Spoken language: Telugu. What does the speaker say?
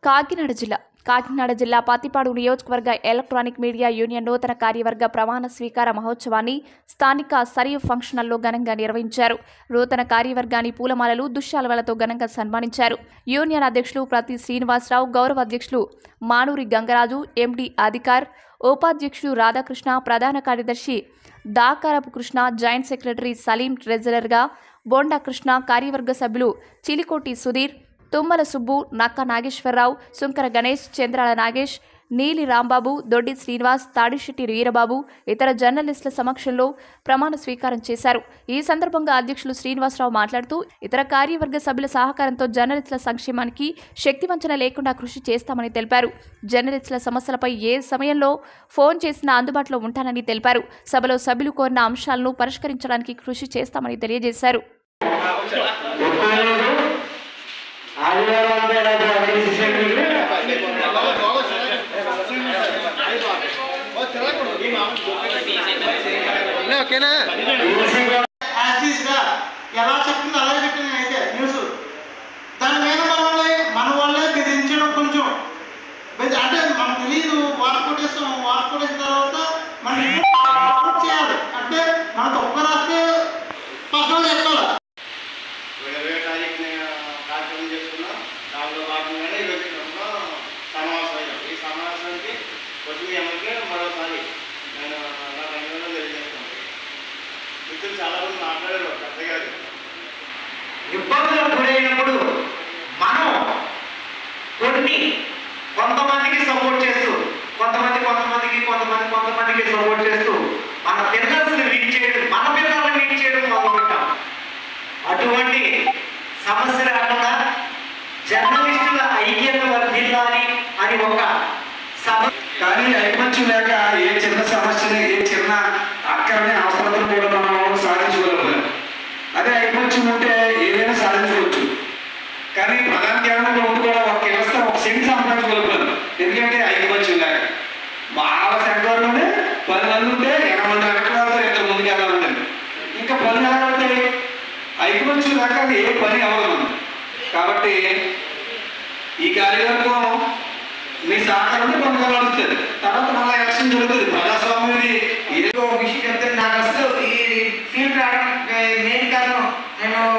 కాకినాడ జిల్లా కాకినాడ జిల్లా పత్తిపాడు నియోజకవర్గ ఎలక్ట్రానిక్ మీడియా యూనియన్ నూతన కార్యవర్గ ప్రమాణ స్వీకార మహోత్సవాన్ని స్థానిక సరియు ఫంక్షనల్లో ఘనంగా నిర్వహించారు నూతన కార్యవర్గాన్ని పూలమాలలు దుశ్శాలవలతో ఘనంగా సన్మానించారు యూనియన్ అధ్యక్షులు ప్రతి శ్రీనివాసరావు గౌరవ అధ్యక్షులు మానూరి గంగరాజు ఎండి అధికార్ ఉపాధ్యక్షులు రాధాకృష్ణ ప్రధాన కార్యదర్శి దాకారపు కృష్ణ జాయింట్ సెక్రటరీ సలీం ట్రెజరర్గా బోండా కృష్ణ కార్యవర్గ సభ్యులు చిలికోటి సుధీర్ తుమ్మల సుబ్బు నక్క నాగేశ్వరరావు సుంకర గణేష్ చంద్రాల నాగేష్ నీలి రాంబాబు దొడ్డి శ్రీనివాస్ తాడిశెట్టి వీరబాబు ఇతర జర్నలిస్టుల సమక్షంలో ప్రమాణ స్వీకారం చేశారు ఈ సందర్భంగా అధ్యక్షులు శ్రీనివాసరావు మాట్లాడుతూ ఇతర కార్యవర్గ సభ్యుల సహకారంతో జర్నలిస్టుల సంక్షేమానికి శక్తివంచన లేకుండా కృషి చేస్తామని తెలిపారు జర్నలిస్టుల సమస్యలపై ఏ సమయంలో ఫోన్ చేసినా అందుబాటులో ఉంటానని తెలిపారు సభలో సభ్యులు కోరిన అంశాలను పరిష్కరించడానికి కృషి చేస్తామని తెలియజేశారు ఆదివారం అంటే నాకు అన్ని శిష్యులు ఓకేనా యాజ్ ఈజ్ గా ఎలా చెప్పిందో అలాగే చెప్పింది నేనైతే న్యూస్ దాని మీద మనల్ని మన వాళ్ళే బెదిరించడం కొంచెం బెది- అంటే మనకు తెలియదు వాటర్ కొట్టేస్తాం వాటర్ కొట్టేసిన తర్వాత మనం రిపోర్ట్ చేయాలి అంటే మన తప్పు రాస్తే పక్కన చెప్పాలి ఇరవై తారీఖున కార్యక్రమం చేసుకున్నాం దాంట్లో భాగంగానే ఈరోజు ఇక్కడ సమావేశం అయ్యాం ఈ సమావేశానికి వచ్చి మీ అమ్మకి మరోసారి నేను నా ధన్యవాదాలు తెలియజేస్తున్నాను మిత్రులు చాలా మంది మాట్లాడారు పెద్దగా ఇబ్బందులకు గురైనప్పుడు మనం కొన్ని కొంతమందికి సపోర్ట్ చేస్తూ కొంతమంది కొంతమందికి కొంతమంది కొంతమందికి సపోర్ట్ చేస్తూ మన పిల్లల్ని లీడ్ చేయడం మన పిల్లల్ని లీడ్ చేయడం మొదలుపెట్టాం అటువంటి సమస్య రాకుండా జర్నలిస్టుల ఐక్యత వర్ధిల్లాలి అని ఒక సభ కానీ ఐకమత్యం లేక ఏ చిన్న సమస్యని ఏ చిన్న అక్కడనే అవసరతను కూడా మనం సాధించగలుగుతాం అదే ఐకమత్యం ఉంటే ఏదైనా సాధించవచ్చు కానీ ప్రధాన కేంద్రంలో ఉండి కూడా ఒక వ్యవస్థ ఒక సెంట్ సంపాదించగలుగుతాం ఎందుకంటే ఐకమత్యం లేక బాగా సెంటర్లోనే పది మంది ఉంటే ఎనభై మంది వెనక్కి వెళ్తారు ఇద్దరు ముందుకు వెళ్ళాలండి ఇంకా పని ఎలా వెళ్తాయి ఐకమత్యం లేక అది ఏ పని అవ్వదు మనం. కాబట్టి ఈ కార్యవర్గం మీ సహకారం పొందగలుగుతుంది తర్వాత మళ్ళీ ఎలక్షన్ జరుగుతుంది ప్రజాస్వామ్యం ఏదో ఒక విషయం చెప్తే నాకు అసలు ఈ ఫీల్డ్ రావడం మెయిన్ కారణం నేను